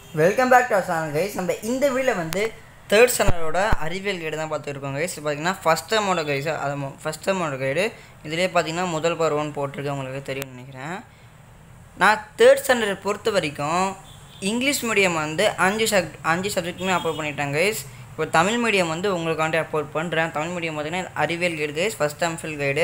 welcome back to our channel guys நம்ம இந்த வீடியோவில் வந்து தேர்ட் ஸ்டாண்டர்டோட அறிவியல் கைடு தான் பார்த்துருக்கோம் கைஸ் பார்த்தீங்கன்னா ஃபஸ்ட் டேமோட கைஸ் அது ஃபஸ்ட் டேமோட கைடு இதிலே பார்த்தீங்கன்னா முதல் பருவம்னு போட்டிருக்கு உங்களுக்கு தெரியும்னு நினைக்கிறேன் நான் தேர்ட் ஸ்டாண்டர்ட் பொறுத்த வரைக்கும் இங்கிலீஷ் மீடியம் வந்து அஞ்சு சப் அஞ்சு சப்ஜெக்ட்டுமே அப்லோட் பண்ணிட்டேன் கைஸ் இப்போ தமிழ் மீடியம் வந்து உங்களுக்காண்டி அப்லோட் பண்ணுறேன் தமிழ் மீடியம் பார்த்தீங்கன்னா அறிவியல் guide guys first term guide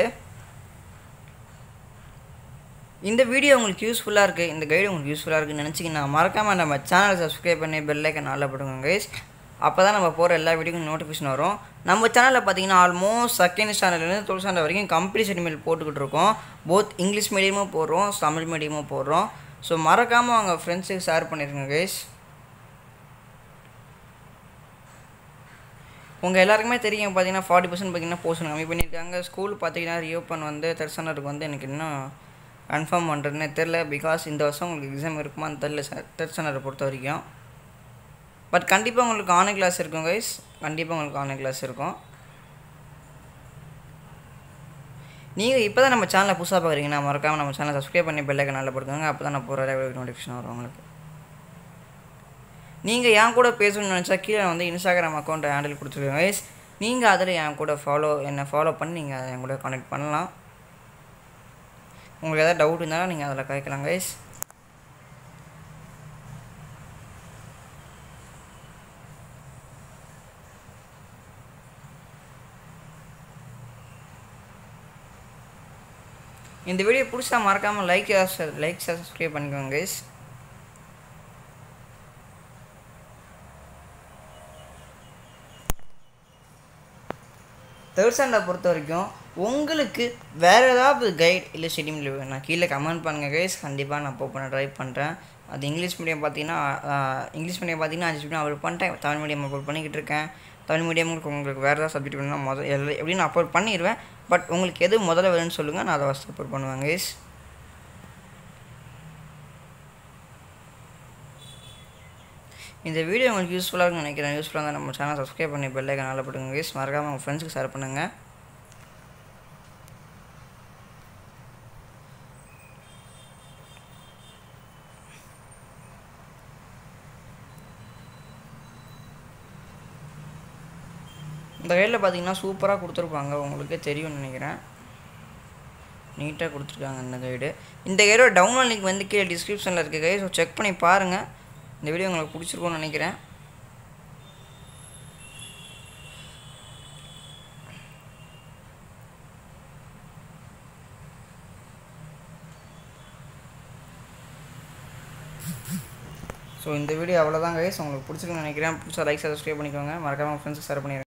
இந்த வீடியோ உங்களுக்கு யூஸ்ஃபுல்லாக இருக்குது இந்த கைடு உங்களுக்கு யூஸ்ஃபுல்லாக இருக்குன்னு நினச்சிங்கன்னா மறக்காமல் நம்ம சேனலை சப்ஸ்கிரைப் பண்ணி பெல்லைக்கன் நல்லா போடுங்க கைஸ் அப்போ தான் நம்ம போகிற எல்லா வீடியோக்கும் நோட்டிஃபிகேஷன் வரும் நம்ம சேனலில் பார்த்தீங்கன்னா ஆல்மோஸ்ட் செகண்ட் ஸ்டாண்டர்ட்லேருந்து டுவெல்த் ஸ்டாண்டர்ட் வரைக்கும் கம்ப்ளீட் செடிமேல் போட்டுக்கிட்டு இருக்கோம் போத் இங்கிலீஷ் மீடியமும் போடுறோம் தமிழ் மீடியமும் போடுறோம் ஸோ மறக்காமல் அவங்க ஃப்ரெண்ட்ஸுக்கு ஷேர் பண்ணிடுங்க கைஸ் உங்கள் எல்லாருக்குமே தெரியும் பார்த்தீங்கன்னா ஃபார்ட்டி பர்சன்ட் பார்த்தீங்கன்னா போர்ஷன் கம்மி பண்ணியிருக்காங்க ஸ்கூல் பார்த்தீங்கன்னா ரீஓப்பன் வந்து தேர்ட் ஸ்டாண்டர்டுக்கு வந்து எனக்கு இன்னும் கன்ஃபார்ம் பண்ணுறதுனே தெரில பிகாஸ் இந்த வருஷம் உங்களுக்கு எக்ஸாம் இருக்குமான்னு தெரில சார் தேர்ட் ஸ்டாண்டர்டை பொறுத்த வரைக்கும் பட் கண்டிப்பாக உங்களுக்கு ஆன்லைன் கிளாஸ் இருக்கும் கைஸ் கண்டிப்பாக உங்களுக்கு ஆன்லைன் கிளாஸ் இருக்கும் நீங்கள் இப்போ தான் நம்ம சேனலை புதுசாக பார்க்குறீங்கன்னா மறக்காமல் நம்ம சேனலை சப்ஸ்கிரைப் பண்ணி பெல்லைக்கு நல்லா போட்டுக்கோங்க அப்போ தான் நான் போகிற நோட்டிஃபிகேஷன் வரும் உங்களுக்கு நீங்கள் என் கூட பேசணும்னு நினச்சா கீழே வந்து இன்ஸ்டாகிராம் அக்கௌண்ட்டை ஹேண்டில் கொடுத்துருக்கோங்க கைஸ் நீங்கள் அதில் என் கூட ஃபாலோ என்னை ஃபாலோ பண்ணி நீங்கள் அதை என் கூட கான்டெக்ட் பண்ணலாம் உங்களுக்கு எதாவது டவுட் இருந்தாலும் நீங்கள் அதில் கேட்கலாம் கைஸ் இந்த வீடியோ பிடிச்சா மறக்காமல் லைக் லைக் சப்ஸ்கிரைப் பண்ணிக்கோங்க கைஸ் தேர்ட் ஸ்டாண்டர்ட் பொறுத்த வரைக்கும் உங்களுக்கு வேறு ஏதாவது கைட் இல்லை ஷெடியூல் வேணும் கீழே கமெண்ட் பண்ணுங்கள் கைஸ் கண்டிப்பாக நான் அப்போ பண்ண ட்ரை பண்ணுறேன் அது இங்கிலீஷ் மீடியம் பார்த்தீங்கன்னா இங்கிலீஷ் மீடியம் பார்த்தீங்கன்னா அஞ்சு மீடியம் அப்லோட் பண்ணிட்டேன் தமிழ் மீடியம் அப்லோட் பண்ணிக்கிட்டு இருக்கேன் தமிழ் மீடியமுக்கு உங்களுக்கு வேறு ஏதாவது சப்ஜெக்ட் வேணும்னா முதல் எல்லாம் எப்படியும் நான் அப்லோட் பண்ணிடுவேன் பட் உங்களுக்கு எது முதல்ல வேணும்னு சொல்லுங்கள் நான் அதை ஃபஸ்ட் அப்லோட் பண்ணுவேன் கைஸ் இந்த வீடியோ உங்களுக்கு யூஸ்ஃபுல்லாக இருக்குன்னு நினைக்கிறேன் யூஸ்ஃபுல்லாக இருந்தால் நம்ம சேனல் சப்ஸ்கிரைப் பண்ணி பெல்லைக்கன் நல்லா போட்டுங்க கைஸ் மறக்காமல் உங்கள் ஃப்ரெண்ட்ஸுக்கு ஷேர் பண்ணுங்கள் இந்த கைடில் பார்த்தீங்கன்னா சூப்பராக கொடுத்துருப்பாங்க உங்களுக்கே தெரியும்னு நினைக்கிறேன் நீட்டாக கொடுத்துருக்காங்க இந்த கைடு இந்த கைடோட டவுன்லோட் லிங்க் வந்து கீழே டிஸ்கிரிப்ஷனில் இருக்குது கை ஸோ செக் பண்ணி பாருங்கள் இந்த வீடியோ உங்களுக்கு பிடிச்சிருக்கும்னு நினைக்கிறேன் ஸோ இந்த வீடியோ அவ்வளோதான் கைஸ் உங்களுக்கு பிடிச்சிருக்குன்னு நினைக்கிறேன் பிடிச்சா லைக் சப்ஸ்கிரைப் பண்ணிக்கோங்க மறக்காமல் ஃப்ரெண்ட்ஸுக்கு ஷேர் பண்ணிடுங்க